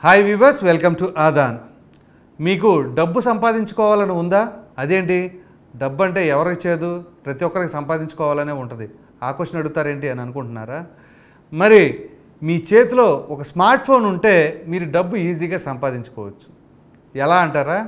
hi viewers welcome to ఆదాన్ మీకు డబ్బు సంపాదించుకోవాలని ఉందా అదేంటి డబ్బు అంటే ఎవరు ఇచ్చేది ప్రతి ఒక్కరికి సంపాదించుకోవాలనే ఉంటుంది ఆ క్వశ్చన్ అడుగుతారేంటి అని అనుకుంటున్నారా మరి మీ చేతిలో ఒక స్మార్ట్ ఫోన్ ఉంటే మీరు డబ్బు ఈజీగా సంపాదించుకోవచ్చు ఎలా అంటారా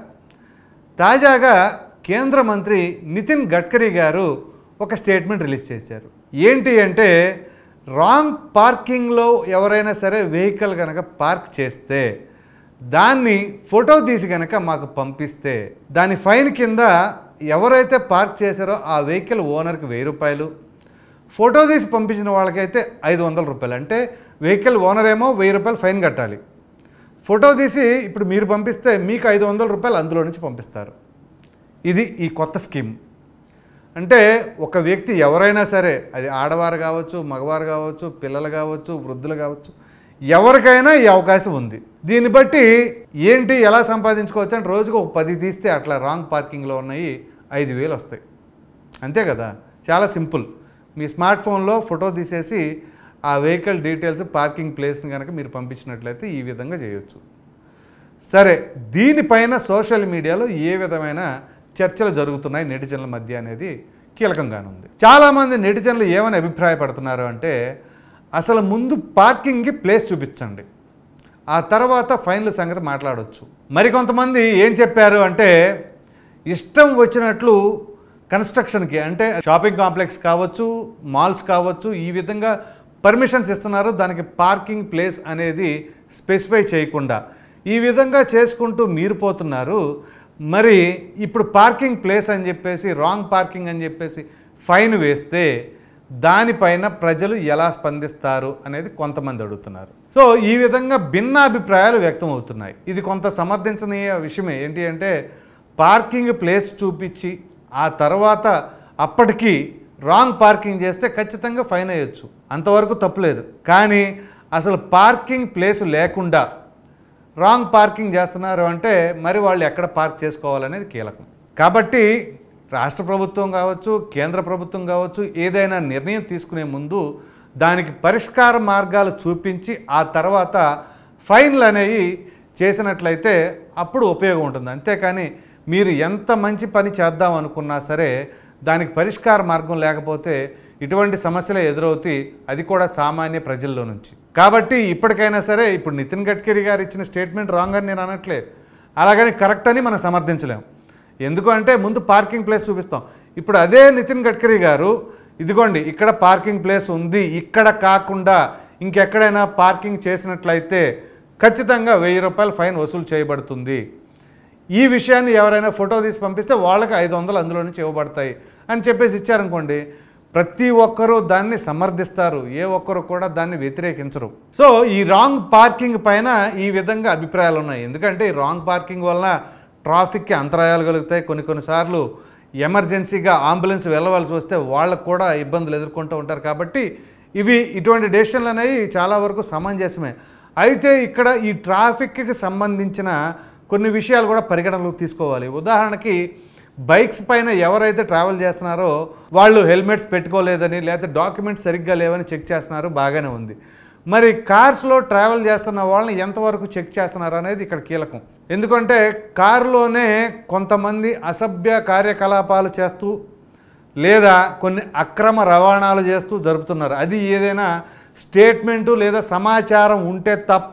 తాజాగా కేంద్ర మంత్రి నితిన్ గడ్కరీ గారు ఒక స్టేట్మెంట్ రిలీజ్ చేశారు ఏంటి అంటే రాంగ్ పార్కింగ్లో ఎవరైనా సరే వెహికల్ కనుక పార్క్ చేస్తే దాన్ని ఫోటో తీసి కనుక మాకు పంపిస్తే దాని ఫైన్ కింద ఎవరైతే పార్క్ చేశారో ఆ వెహికల్ ఓనర్కి వెయ్యి రూపాయలు ఫోటో తీసి పంపించిన వాళ్ళకైతే ఐదు వందల రూపాయలు అంటే వెహికల్ ఓనర్ ఏమో వెయ్యి రూపాయలు ఫైన్ కట్టాలి ఫోటో తీసి ఇప్పుడు మీరు పంపిస్తే మీకు ఐదు వందల రూపాయలు అందులో నుంచి పంపిస్తారు ఇది ఈ కొత్త స్కీమ్ అంటే ఒక వ్యక్తి ఎవరైనా సరే అది ఆడవారు కావచ్చు మగవారు కావచ్చు పిల్లలు కావచ్చు వృద్ధులు కావచ్చు ఎవరికైనా ఈ అవకాశం ఉంది దీన్ని బట్టి ఏంటి ఎలా సంపాదించుకోవచ్చు అంటే రోజుకు ఒక పది తీస్తే అట్లా రాంగ్ పార్కింగ్లో ఉన్నాయి ఐదు వేలు వస్తాయి అంతే కదా చాలా సింపుల్ మీ స్మార్ట్ ఫోన్లో ఫోటో తీసేసి ఆ వెహికల్ డీటెయిల్స్ పార్కింగ్ ప్లేస్ని కనుక మీరు పంపించినట్లయితే ఈ విధంగా చేయొచ్చు సరే దీనిపైన సోషల్ మీడియాలో ఏ విధమైన చర్చలు జరుగుతున్నాయి నెటిజన్ల మధ్య అనేది కీలకంగానే ఉంది చాలామంది నెటిజన్లు ఏమని అభిప్రాయపడుతున్నారు అంటే అసలు ముందు పార్కింగ్కి ప్లేస్ చూపించండి ఆ తర్వాత ఫైన్ల సంగతి మాట్లాడవచ్చు మరికొంతమంది ఏం చెప్పారు అంటే ఇష్టం వచ్చినట్లు కన్స్ట్రక్షన్కి అంటే షాపింగ్ కాంప్లెక్స్ కావచ్చు మాల్స్ కావచ్చు ఈ విధంగా పర్మిషన్స్ ఇస్తున్నారు దానికి పార్కింగ్ ప్లేస్ అనేది స్పెసిఫై చేయకుండా ఈ విధంగా చేసుకుంటూ మీరు పోతున్నారు మరి ఇప్పుడు పార్కింగ్ ప్లేస్ అని చెప్పేసి రాంగ్ పార్కింగ్ అని చెప్పేసి ఫైన్ వేస్తే దానిపైన ప్రజలు ఎలా స్పందిస్తారు అనేది కొంతమంది అడుగుతున్నారు సో ఈ విధంగా భిన్న అభిప్రాయాలు వ్యక్తం అవుతున్నాయి ఇది కొంత సమర్థించనీయ విషయమే ఏంటి అంటే పార్కింగ్ ప్లేస్ చూపించి ఆ తర్వాత అప్పటికి రాంగ్ పార్కింగ్ చేస్తే ఖచ్చితంగా ఫైన్ వేయొచ్చు అంతవరకు తప్పులేదు కానీ అసలు పార్కింగ్ ప్లేస్ లేకుండా రాంగ్ పార్కింగ్ చేస్తున్నారు అంటే మరి వాళ్ళు ఎక్కడ పార్క్ చేసుకోవాలనేది కీలకం కాబట్టి రాష్ట్ర ప్రభుత్వం కావచ్చు కేంద్ర ప్రభుత్వం కావచ్చు ఏదైనా నిర్ణయం తీసుకునే ముందు దానికి పరిష్కార మార్గాలు చూపించి ఆ తర్వాత ఫైన్లు అనేవి చేసినట్లయితే అప్పుడు ఉపయోగం ఉంటుంది అంతేకాని మీరు ఎంత మంచి పని చేద్దాం అనుకున్నా సరే దానికి పరిష్కార మార్గం లేకపోతే ఇటువంటి సమస్యలే ఎదురవుతాయి అది కూడా సామాన్య ప్రజల్లో నుంచి కాబట్టి ఇప్పటికైనా సరే ఇప్పుడు నితిన్ గడ్కరీ గారు ఇచ్చిన స్టేట్మెంట్ రాంగ్ అని నేను అనట్లేదు అలాగని కరెక్ట్ అని మనం సమర్థించలేం ఎందుకు అంటే ముందు పార్కింగ్ ప్లేస్ చూపిస్తాం ఇప్పుడు అదే నితిన్ గడ్కరీ గారు ఇదిగోండి ఇక్కడ పార్కింగ్ ప్లేస్ ఉంది ఇక్కడ కాకుండా ఇంకెక్కడైనా పార్కింగ్ చేసినట్లయితే ఖచ్చితంగా వెయ్యి రూపాయల ఫైన్ వసూలు చేయబడుతుంది ఈ విషయాన్ని ఎవరైనా ఫోటో తీసి పంపిస్తే వాళ్ళకి ఐదు వందలు అందులో నుంచి ఇవ్వబడతాయి అని చెప్పేసి ఇచ్చారనుకోండి ప్రతి ఒక్కరూ దాన్ని సమర్థిస్తారు ఏ ఒక్కరు కూడా దాన్ని వ్యతిరేకించరు సో ఈ రాంగ్ పార్కింగ్ పైన ఈ విధంగా అభిప్రాయాలు ఉన్నాయి ఎందుకంటే ఈ రాంగ్ పార్కింగ్ వలన ట్రాఫిక్కి అంతరాయాలు కలుగుతాయి కొన్ని కొన్నిసార్లు ఎమర్జెన్సీగా అంబులెన్స్ వెళ్ళవలసి వస్తే వాళ్ళకు కూడా ఇబ్బందులు ఎదుర్కొంటూ ఉంటారు కాబట్టి ఇవి ఇటువంటి డెసిషన్లు అనేవి చాలా వరకు సమంజసమే అయితే ఇక్కడ ఈ ట్రాఫిక్కి సంబంధించిన కొన్ని విషయాలు కూడా పరిగణనలోకి తీసుకోవాలి ఉదాహరణకి బైక్స్ పైన ఎవరైతే ట్రావెల్ చేస్తున్నారో వాళ్ళు హెల్మెట్స్ పెట్టుకోలేదని లేకపోతే డాక్యుమెంట్స్ సరిగ్గా లేవని చెక్ చేస్తున్నారు బాగానే ఉంది మరి కార్స్లో ట్రావెల్ చేస్తున్న వాళ్ళని ఎంతవరకు చెక్ చేస్తున్నారు అనేది ఇక్కడ కీలకం ఎందుకంటే కారులోనే కొంతమంది అసభ్య కార్యకలాపాలు చేస్తూ లేదా కొన్ని అక్రమ రవాణాలు చేస్తూ జరుపుతున్నారు అది ఏదైనా స్టేట్మెంటు లేదా సమాచారం ఉంటే తప్ప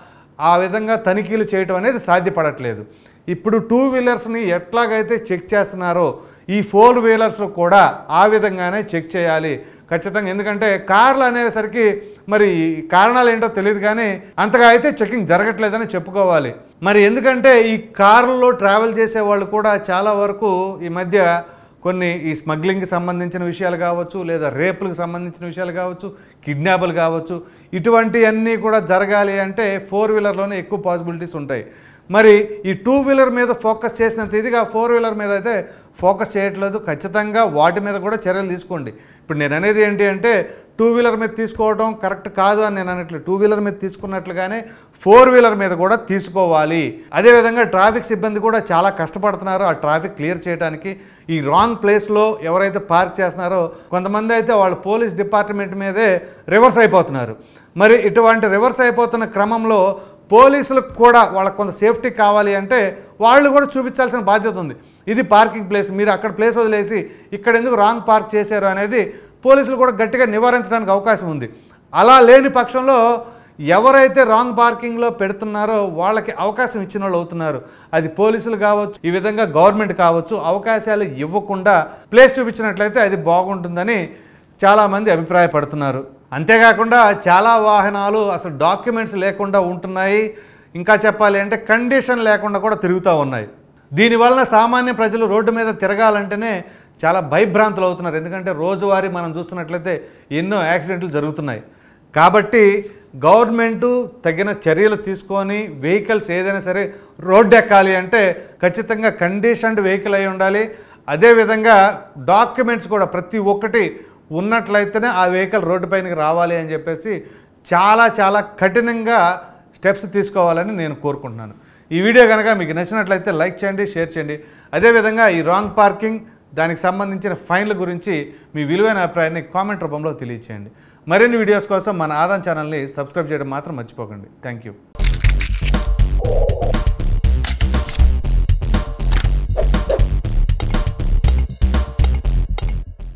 ఆ విధంగా తనిఖీలు చేయటం అనేది సాధ్యపడట్లేదు ఇప్పుడు టూ వీలర్స్ని ఎట్లాగైతే చెక్ చేస్తున్నారో ఈ ఫోర్ వీలర్స్లో కూడా ఆ విధంగానే చెక్ చేయాలి ఖచ్చితంగా ఎందుకంటే కార్లు అనేసరికి మరి కారణాలు ఏంటో తెలియదు కానీ అంతగా అయితే చెకింగ్ జరగట్లేదని చెప్పుకోవాలి మరి ఎందుకంటే ఈ కార్లలో ట్రావెల్ చేసే వాళ్ళు కూడా చాలా వరకు ఈ మధ్య కొన్ని ఈ స్మగ్లింగ్కి సంబంధించిన విషయాలు కావచ్చు లేదా రేపులకు సంబంధించిన విషయాలు కావచ్చు కిడ్నాపులు కావచ్చు ఇటువంటివన్నీ కూడా జరగాలి అంటే ఫోర్ వీలర్లోనే ఎక్కువ పాసిబిలిటీస్ ఉంటాయి మరి ఈ టూ వీలర్ మీద ఫోకస్ చేసినంత ఇదిగా ఫోర్ వీలర్ మీద అయితే ఫోకస్ చేయట్లేదు ఖచ్చితంగా వాటి మీద కూడా చర్యలు తీసుకోండి ఇప్పుడు నేను అనేది ఏంటి అంటే టూ వీలర్ మీద తీసుకోవడం కరెక్ట్ కాదు అని నేను అనట్లేదు టూ వీలర్ మీద తీసుకున్నట్లుగానే ఫోర్ వీలర్ మీద కూడా తీసుకోవాలి అదేవిధంగా ట్రాఫిక్ సిబ్బంది కూడా చాలా కష్టపడుతున్నారు ఆ ట్రాఫిక్ క్లియర్ చేయడానికి ఈ రాంగ్ ప్లేస్లో ఎవరైతే పార్క్ చేస్తున్నారో కొంతమంది అయితే వాళ్ళ పోలీస్ డిపార్ట్మెంట్ మీదే రివర్స్ అయిపోతున్నారు మరి ఇటువంటి రివర్స్ అయిపోతున్న క్రమంలో పోలీసులకు కూడా వాళ్ళకి కొంత సేఫ్టీ కావాలి అంటే వాళ్ళు కూడా చూపించాల్సిన బాధ్యత ఉంది ఇది పార్కింగ్ ప్లేస్ మీరు అక్కడ ప్లేస్ వదిలేసి ఇక్కడ ఎందుకు రాంగ్ పార్క్ చేశారు అనేది పోలీసులు కూడా గట్టిగా నివారించడానికి అవకాశం ఉంది అలా లేని పక్షంలో ఎవరైతే రాంగ్ పార్కింగ్లో పెడుతున్నారో వాళ్ళకి అవకాశం ఇచ్చిన వాళ్ళు అవుతున్నారు అది పోలీసులు కావచ్చు ఈ విధంగా గవర్నమెంట్ కావచ్చు అవకాశాలు ఇవ్వకుండా ప్లేస్ చూపించినట్లయితే అది బాగుంటుందని చాలామంది అభిప్రాయపడుతున్నారు అంతేకాకుండా చాలా వాహనాలు అసలు డాక్యుమెంట్స్ లేకుండా ఉంటున్నాయి ఇంకా చెప్పాలి అంటే కండిషన్ లేకుండా కూడా తిరుగుతూ ఉన్నాయి దీనివలన సామాన్య ప్రజలు రోడ్డు మీద తిరగాలంటేనే చాలా భయభ్రాంతులు అవుతున్నారు ఎందుకంటే రోజువారీ మనం చూస్తున్నట్లయితే ఎన్నో యాక్సిడెంట్లు జరుగుతున్నాయి కాబట్టి గవర్నమెంటు తగిన చర్యలు తీసుకొని వెహికల్స్ ఏదైనా సరే రోడ్డు ఎక్కాలి అంటే ఖచ్చితంగా కండిషన్డ్ వెహికల్ అయి ఉండాలి అదేవిధంగా డాక్యుమెంట్స్ కూడా ప్రతి ఒక్కటి ఉన్నట్లయితేనే ఆ వెహికల్ రోడ్డు పైనకి రావాలి అని చెప్పేసి చాలా చాలా కఠినంగా స్టెప్స్ తీసుకోవాలని నేను కోరుకుంటున్నాను ఈ వీడియో కనుక మీకు నచ్చినట్లయితే లైక్ చేయండి షేర్ చేయండి అదేవిధంగా ఈ రాంగ్ పార్కింగ్ దానికి సంబంధించిన ఫైన్ల గురించి మీ విలువైన అభిప్రాయాన్ని కామెంట్ రూపంలో తెలియచేయండి మరిన్ని వీడియోస్ కోసం మన ఆదాన్ ఛానల్ని సబ్స్క్రైబ్ చేయడం మాత్రం మర్చిపోకండి థ్యాంక్ యూ